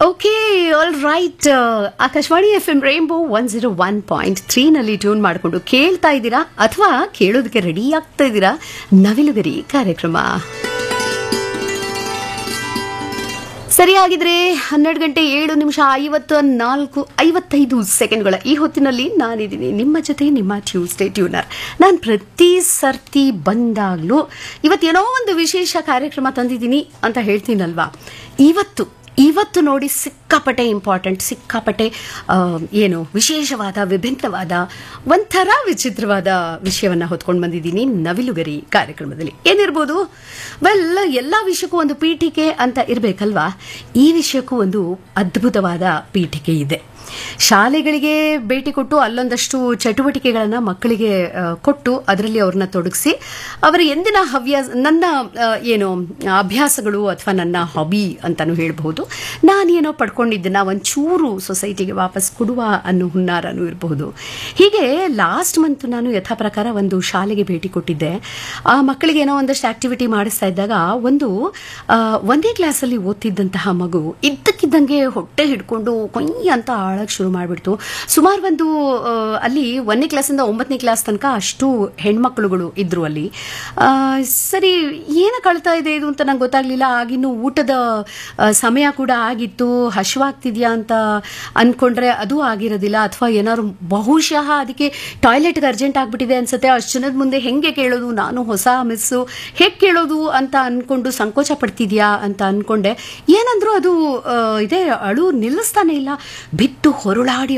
okay all right Akashvani F M rainbow one zero one point ತ್ರೀನಲ್ಲಿ tune ಮಾಡಿಕೊಂಡು ಕೇಳ್ತಾ ಇದ್ದೀರಾ ಅಥವಾ ಕೇಳೋದಕ್ಕೆ ರೆಡಿ ಆಗ್ತಾ ಇದ್ದೀರಾ ನವಿಲುಗರಿ ಕಾರ್ಯಕ್ರಮ ಸರಿಯಾಗಿದ್ರೆ ಹನ್ನೆರಡು ಗಂಟೆ ಏಳು ನಿಮಿಷ ಐವತ್ತ ನಾಲ್ಕು ಐವತ್ತೈದು ಸೆಕೆಂಡ್ಗಳ ಈ ಹೊತ್ತಿನಲ್ಲಿ ನಾನಿದ್ದೀನಿ ನಿಮ್ಮ ಜೊತೆ ನಿಮ್ಮ ಟ್ಯೂಸ್ಡೇ ಟ್ಯೂನರ್ ನಾನು ಪ್ರತಿ ಸರ್ತಿ ಬಂದಾಗಲೂ ಇವತ್ತೇನೋ ಒಂದು ವಿಶೇಷ ಕಾರ್ಯಕ್ರಮ ತಂದಿದ್ದೀನಿ ಅಂತ ಹೇಳ್ತೀನಲ್ವಾ ಇವತ್ತು ಇವತ್ತು ನೋಡಿ ಸಿಕ್ಕಾಪಟ್ಟೆ ಇಂಪಾರ್ಟೆಂಟ್ ಸಿಕ್ಕಾಪಟ್ಟೆ ಆ, ಏನು ವಿಶೇಷವಾದ ವಿಭಿನ್ನವಾದ ಒಂಥರ ವಿಚಿತ್ರವಾದ ವಿಷಯವನ್ನು ಹೊತ್ಕೊಂಡು ಬಂದಿದ್ದೀನಿ ನವಿಲುಗರಿ ಕಾರ್ಯಕ್ರಮದಲ್ಲಿ ಏನಿರ್ಬೋದು ವೆಲ್ ಎಲ್ಲ ವಿಷಯಕ್ಕೂ ಒಂದು ಪೀಠಿಕೆ ಅಂತ ಇರಬೇಕಲ್ವಾ ಈ ವಿಷಯಕ್ಕೂ ಒಂದು ಅದ್ಭುತವಾದ ಪೀಠಿಕೆ ಇದೆ ಶಾಲೆಗಳಿಗೆ ಭೇಟಿ ಕೊಟ್ಟು ಅಲ್ಲೊಂದಷ್ಟು ಚಟುವಟಿಕೆಗಳನ್ನು ಮಕ್ಕಳಿಗೆ ಆ, ಕೊಟ್ಟು ಅದರಲ್ಲಿ ಅವ್ರನ್ನ ತೊಡಗಿಸಿ ಅವರ ಎಂದಿನ ಹವ್ಯಾಸ ನನ್ನ ಆ, ಏನು ಅಭ್ಯಾಸಗಳು ಅಥವಾ ನನ್ನ ಹಾಬಿ ಅಂತಾನು ಹೇಳಬಹುದು ನಾನೇನೋ ಪಡ್ಕೊಂಡಿದ್ದನ್ನ ಒಂಚೂರು ಸೊಸೈಟಿಗೆ ವಾಪಸ್ ಕೊಡುವ ಅನ್ನೋ ಹುನ್ನಾರನೂ ಇರಬಹುದು ಹೀಗೆ ಲಾಸ್ಟ್ ಮಂತ್ ನಾನು ಯಥಾ ಪ್ರಕಾರ ಒಂದು ಶಾಲೆಗೆ ಭೇಟಿ ಕೊಟ್ಟಿದ್ದೆ ಆ ಮಕ್ಕಳಿಗೆ ಏನೋ ಒಂದಷ್ಟು ಆಕ್ಟಿವಿಟಿ ಮಾಡಿಸ್ತಾ ಇದ್ದಾಗ ಒಂದು ಆ, ಒಂದೇ ಕ್ಲಾಸಲ್ಲಿ ಓದ್ತಿದ್ದಂತಹ ಮಗು ಇದ್ದಕ್ಕಿದ್ದಂಗೆ ಹೊಟ್ಟೆ ಹಿಡ್ಕೊಂಡು ಕೊಯ್ ಅಂತ ಆಳಕ್ಕೆ ಶುರು ಮಾಡಿಬಿಡ್ತು ಸುಮಾರು ಒಂದು ಆ, ಅಲ್ಲಿ ಒಂದನೇ ಕ್ಲಾಸಿಂದ ಒಂಬತ್ತನೇ ಕ್ಲಾಸ್ ತನಕ ಅಷ್ಟು ಹೆಣ್ಮಕ್ಳುಗಳು ಇದ್ರು ಅಲ್ಲಿ ಆ, ಸರಿ ಏನು ಕಳ್ತಾ ಇದೆ ಇದು ಅಂತ ನಂಗೆ ಗೊತ್ತಾಗ್ಲಿಲ್ಲ ಆಗಿನ್ನು ಊಟದ ಆ, ಸಮಯ ಕೂಡ ಆಗಿತ್ತು ಹಶ್ವಾಗ್ತಿದ್ಯಾ ಅಂತ ಅನ್ಕೊಂಡ್ರೆ ಅದು ಆಗಿರೋದಿಲ್ಲ ಅಥವಾ ಏನಾದ್ರು ಬಹುಶಃ ಅದಕ್ಕೆ ಟಾಯ್ಲೆಟ್ಗೆ ಅರ್ಜೆಂಟ್ ಆಗ್ಬಿಟ್ಟಿದೆ ಅನ್ಸುತ್ತೆ ಅಷ್ಟು ಜನದ ಮುಂದೆ ಹೆಂಗೆ ಕೇಳೋದು ನಾನು ಹೊಸ ಮಿಸ್ಸು ಹೇಗೆ ಕೇಳೋದು ಅಂತ ಅನ್ಕೊಂಡು ಸಂಕೋಚ ಪಡ್ತಿದ್ಯಾ ಅಂತ ಅನ್ಕೊಂಡೆ ಏನಂದ್ರು ಅದು ಆ, ಇದೆ ಅಳು ನಿಲ್ಲಿಸ್ತಾನೆ ಇಲ್ಲ ಬಿಟ್ಟು ಹೊರಳಾಡಿ